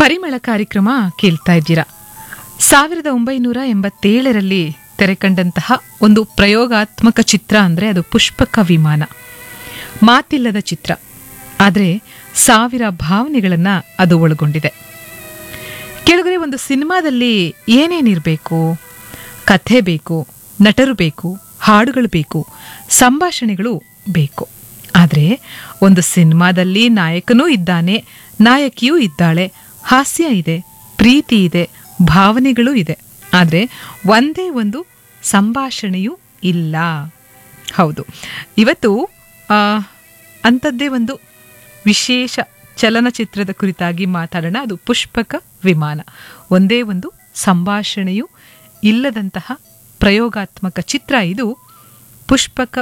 ಪರಿಮಳ ಕಾರ್ಯಕ್ರಮ ಕೇಳ್ತಾ ಇದ್ದೀರಾ ಸಾವಿರದ ಒಂಬೈನೂರ ಎಂಬತ್ತೇಳರಲ್ಲಿ ತೆರೆ ಕಂಡಂತಹ ಒಂದು ಪ್ರಯೋಗಾತ್ಮಕ ಚಿತ್ರ ಅಂದರೆ ಅದು ಪುಷ್ಪಕ ವಿಮಾನ ಮಾತಿಲ್ಲದ ಚಿತ್ರ ಆದರೆ ಸಾವಿರ ಭಾವನೆಗಳನ್ನು ಅದು ಒಳಗೊಂಡಿದೆ ಕೆಳಗಡೆ ಒಂದು ಸಿನಿಮಾದಲ್ಲಿ ಏನೇನಿರಬೇಕು ಕಥೆ ಬೇಕು ನಟರು ಬೇಕು ಹಾಡುಗಳು ಬೇಕು ಸಂಭಾಷಣೆಗಳು ಬೇಕು ಆದರೆ ಒಂದು ಸಿನಿಮಾದಲ್ಲಿ ನಾಯಕನೂ ಇದ್ದಾನೆ ನಾಯಕಿಯೂ ಇದ್ದಾಳೆ ಹಾಸ್ಯ ಇದೆ ಪ್ರೀತಿ ಇದೆ ಭಾವನೆಗಳೂ ಇದೆ ಆದರೆ ಒಂದೇ ಒಂದು ಸಂಭಾಷಣೆಯೂ ಇಲ್ಲ ಹೌದು ಇವತ್ತು ಆ, ಅಂಥದ್ದೇ ಒಂದು ವಿಶೇಷ ಚಲನಚಿತ್ರದ ಕುರಿತಾಗಿ ಮಾತಾಡೋಣ ಅದು ಪುಷ್ಪಕ ವಿಮಾನ ಒಂದೇ ಒಂದು ಸಂಭಾಷಣೆಯೂ ಇಲ್ಲದಂತಹ ಪ್ರಯೋಗಾತ್ಮಕ ಚಿತ್ರ ಇದು ಪುಷ್ಪಕ